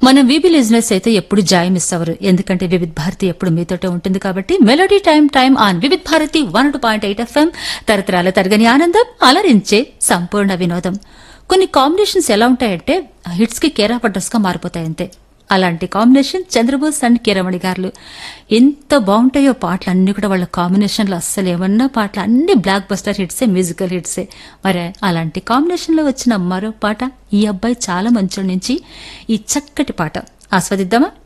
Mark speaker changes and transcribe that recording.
Speaker 1: మనం వీబీ లిజినెస్ అయితే ఎప్పుడు జాయ్ మిస్ అవ్వరు ఎందుకంటే వివిధ్ భారతి ఎప్పుడు మీతోటే ఉంటుంది కాబట్టి melody time time on Vividh Bharati one two point eight FM తరతరాల తరగని ఆనందం అలరించే సంపూర్ణ వినోదం కొన్ని కాంబినేషన్స్ ఎలా ఉంటాయంటే హిట్స్ కి కేరా పడ్డస్ గా మారిపోతాయి అంతే అలాంటి కాంబినేషన్ చంద్రబోస్ అండ్ కిరమణి గారు ఎంత బాగుంటాయో పాటలు అన్ని కూడా వాళ్ళ కాంబినేషన్లో అస్సలు ఏమన్నా పాటలు అన్ని బ్లాక్ బస్టర్ హిట్సే మ్యూజికల్ హిట్సే మరి అలాంటి కాంబినేషన్లో వచ్చిన మరో పాట ఈ అబ్బాయి చాలా మంచోడి నుంచి ఈ చక్కటి పాట ఆస్వాదిద్దామా